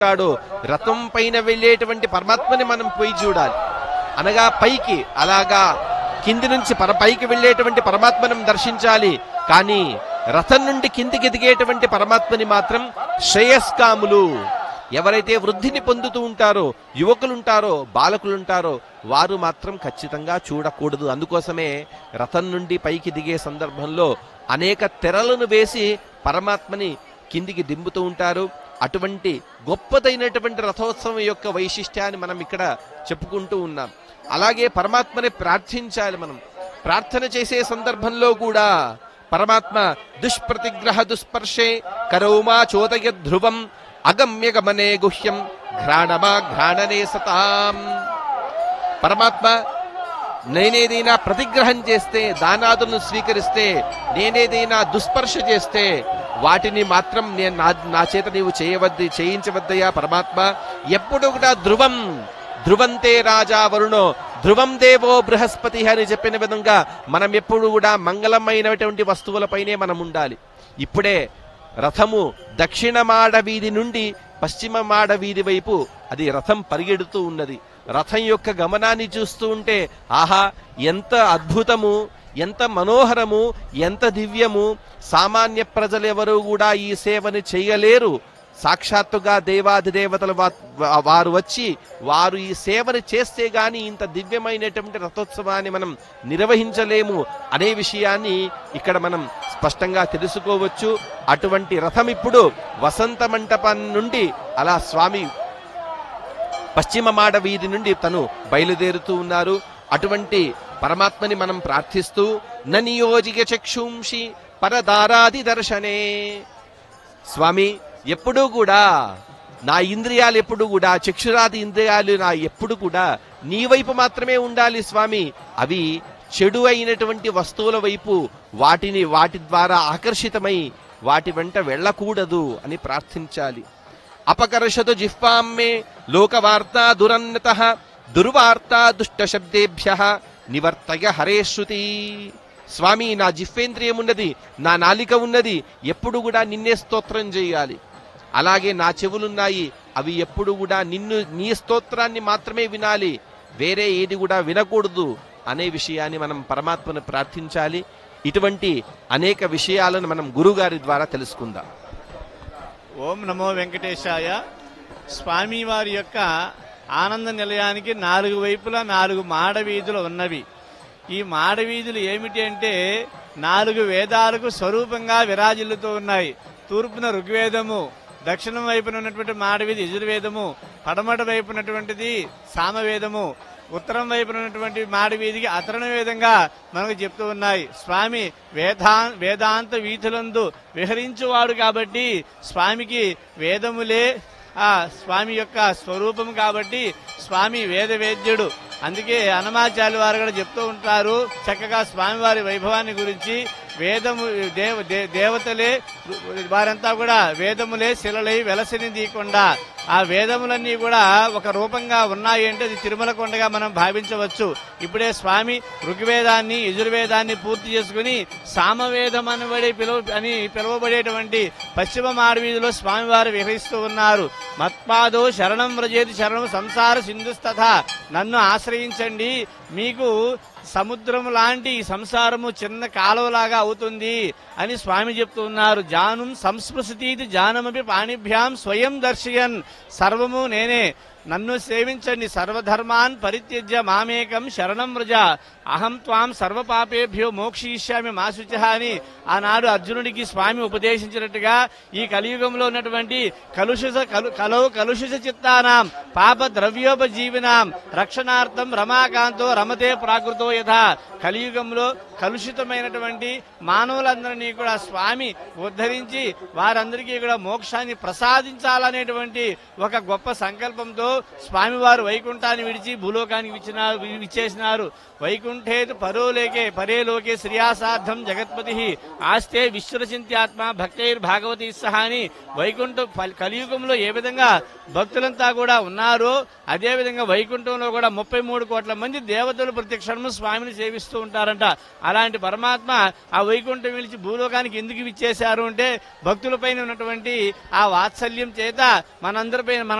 ఉంటాడో రథం పైన వెళ్ళేటువంటి పరమాత్మని మనం పోయి చూడాలి అనగా పైకి అలాగా కింది నుంచి పర పైకి వెళ్ళేటువంటి పరమాత్మను దర్శించాలి కానీ రథం నుండి కిందికి ఎదిగేటువంటి పరమాత్మని మాత్రం శ్రేయస్కాములు ఎవరైతే వృద్ధిని పొందుతూ ఉంటారో యువకులుంటారో బాలకులుంటారో వారు మాత్రం ఖచ్చితంగా చూడకూడదు అందుకోసమే రథం నుండి పైకి దిగే సందర్భంలో అనేక తెరలను వేసి పరమాత్మని కిందికి దింపుతూ ఉంటారు అటువంటి గొప్పదైనటువంటి రథోత్సవం యొక్క వైశిష్ట్యాన్ని మనం ఇక్కడ చెప్పుకుంటూ ఉన్నాం అలాగే పరమాత్మని ప్రార్థించాలి మనం ప్రార్థన చేసే సందర్భంలో కూడా పరమాత్మ దుష్ప్రతిగ్రహ దుస్పర్శే కరౌమా చోదయ ధ్రువం అగమ్య గమనే గుహ్యం ఘ్రాణమా ఘ్రాణనే సతాం పరమాత్మ నేనేదైనా ప్రతిగ్రహం చేస్తే దానాదులను స్వీకరిస్తే నేనేదైనా దుస్పర్శ చేస్తే వాటిని మాత్రం నేను నా నా చేత నీవు చేయవద్దు చేయించవద్దయా పరమాత్మ ఎప్పుడు కూడా ధ్రువం ధ్రువంతే రాజా వరుణో ధ్రువం దేవో బృహస్పతి అని చెప్పిన విధంగా మనం ఎప్పుడు కూడా మంగళమైనటువంటి వస్తువులపైనే మనం ఉండాలి ఇప్పుడే రథము దక్షిణ మాడ వీధి నుండి పశ్చిమ మాడ వీధి వైపు అది రథం పరిగెడుతూ ఉన్నది రథం యొక్క గమనాన్ని చూస్తూ ఉంటే ఆహా ఎంత అద్భుతము ఎంత మనోహరము ఎంత దివ్యము సామాన్య ప్రజలెవరూ కూడా ఈ సేవని చేయలేరు సాక్షాత్తుగా దేవాదిదేవతలు వా- వారు వచ్చి వారు ఈ సేవని చేస్తే గాని ఇంత దివ్యమైనటువంటి రథోత్సవాన్ని మనం నిర్వహించలేము అనే విషయాన్ని ఇక్కడ మనం స్పష్టంగా తెలుసుకోవచ్చు అటువంటి రథం ఇప్పుడు వసంత మంటపం నుండి అలా స్వామి పశ్చిమ మాడ వీధి నుండి తను బయలుదేరుతూ ఉన్నారు అటువంటి పరమాత్మని మనం ప్రార్థిస్తూ ననియోజిక చక్షుంషి పరదారాది దర్శనే స్వామి ఎప్పుడూ కూడా నా ఇంద్రియాలు ఎప్పుడు కూడా చక్షురాది ఇంద్రియాలు నా ఎప్పుడు కూడా నీ వైపు మాత్రమే ఉండాలి స్వామి అవి చెడు అయినటువంటి వస్తువుల వైపు వాటిని వాటి ద్వారా ఆకర్షితమై వాటి వెంట వెళ్ళకూడదు అని ప్రార్థించాలి అపకర్షతు జిహ్వామ్మే లోకవార్తా దురన్నత దుర్వార్తా దుష్ట శబ్దేభ్య నివర్తయ హరే శృతి స్వామి నా జిహ్వేంద్రియం ఉన్నది నా నాలిక ఉన్నది ఎప్పుడు కూడా నిన్నే స్తోత్రం చేయాలి అలాగే నా చెవులున్నాయి అవి ఎప్పుడు కూడా నిన్ను నీ స్తోత్రాన్ని మాత్రమే వినాలి వేరే ఏది కూడా వినకూడదు అనే విషయాన్ని మనం పరమాత్మను ప్రార్థించాలి ఇటువంటి అనేక విషయాలను మనం గురుగారి ద్వారా తెలుసుకుందాం ఓం నమో వెంకటేశాయ స్వామివారి యొక్క ఆనంద నిలయానికి నాలుగు వైపులా నాలుగు మాడ వీధులు ఉన్నవి ఈ మాడ వీధులు ఏమిటి అంటే నాలుగు వేదాలకు స్వరూపంగా విరాజిల్లుతూ ఉన్నాయి తూర్పున ఋగ్వేదము దక్షిణం వైపున ఉన్నటువంటి మాడవీధి యజుర్వేదము పడమట వైపు ఉన్నటువంటిది సామవేదము ఉత్తరం వైపున ఉన్నటువంటి మాడవీధికి అతరణ వేదంగా మనకు చెప్తూ ఉన్నాయి స్వామి వేదా వేదాంత వీధులందు విహరించువాడు కాబట్టి స్వామికి వేదములే ఆ స్వామి యొక్క స్వరూపం కాబట్టి స్వామి వేద వేద్యుడు అందుకే హనుమాచార్య వారు కూడా చెప్తూ ఉంటారు చక్కగా స్వామివారి వైభవాన్ని గురించి వేదము దేవ దే- దేవతలే వారంతా కూడా వేదములే శిలలై వెలసిని దీకుండా ఆ వేదములన్నీ కూడా ఒక రూపంగా ఉన్నాయి అంటే అది తిరుమల కొండగా మనం భావించవచ్చు ఇప్పుడే స్వామి ఋగ్వేదాన్ని యజుర్వేదాన్ని పూర్తి చేసుకుని సామవేదం అనబడి పిలువ అని పిలువబడేటువంటి పశ్చిమ మాడవీధిలో స్వామివారు విహరిస్తూ ఉన్నారు మత్పాదో శరణం వ్రజేది శరణం సంసార సింధుస్తథ నన్ను ఆశ్రయించండి మీకు సముద్రం లాంటి ఈ సంసారము చిన్న కాలువలాగా అవుతుంది అని స్వామి చెప్తూ ఉన్నారు జానం సంస్పృశతీతి జానమపి పాణిభ్యాం స్వయం దర్శయన్ సర్వము నేనే నన్ను సేవించండి సర్వధర్మాన్ పరిత్యజ్య మామేకం శరణం వ్రజ అహం త్వాం సర్వపాపేభ్యో మోక్షయిష్యామి మా శుచ అని ఆనాడు అర్జునుడికి స్వామి ఉపదేశించినట్టుగా ఈ కలియుగంలో ఉన్నటువంటి కలుషిత కలు కలవు కలుషిత చిత్తానాం పాప ద్రవ్యోపజీవినాం రక్షణార్థం రమాకాంతో రమతే ప్రాకృతో యథా కలియుగంలో కలుషితమైనటువంటి మానవులందరినీ కూడా స్వామి ఉద్ధరించి వారందరికీ కూడా మోక్షాన్ని ప్రసాదించాలనేటువంటి ఒక గొప్ప సంకల్పంతో స్వామివారు వైకుంఠాన్ని విడిచి భూలోకానికి విచ్చినారు విచ్చేసినారు వైకుంఠేతు పరోలేకే పరేలోకే శ్రియాసార్థం జగత్పతి ఆస్తే విశ్వరచింత్యాత్మ భక్తైర్ భాగవతి సహా అని వైకుంఠ ఫల్- కలియుగంలో ఏ విధంగా భక్తులంతా కూడా ఉన్నారో అదే విధంగా వైకుంఠంలో కూడా ముప్పై మూడు కోట్ల మంది దేవతలు ప్రతి క్షణము స్వామిని సేవిస్తూ ఉంటారంట అలాంటి పరమాత్మ ఆ వైకుంఠం విలిచి భూలోకానికి ఎందుకు ఇచ్చేశారు అంటే భక్తులపైన ఉన్నటువంటి ఆ వాత్సల్యం చేత మనందరిపైన మన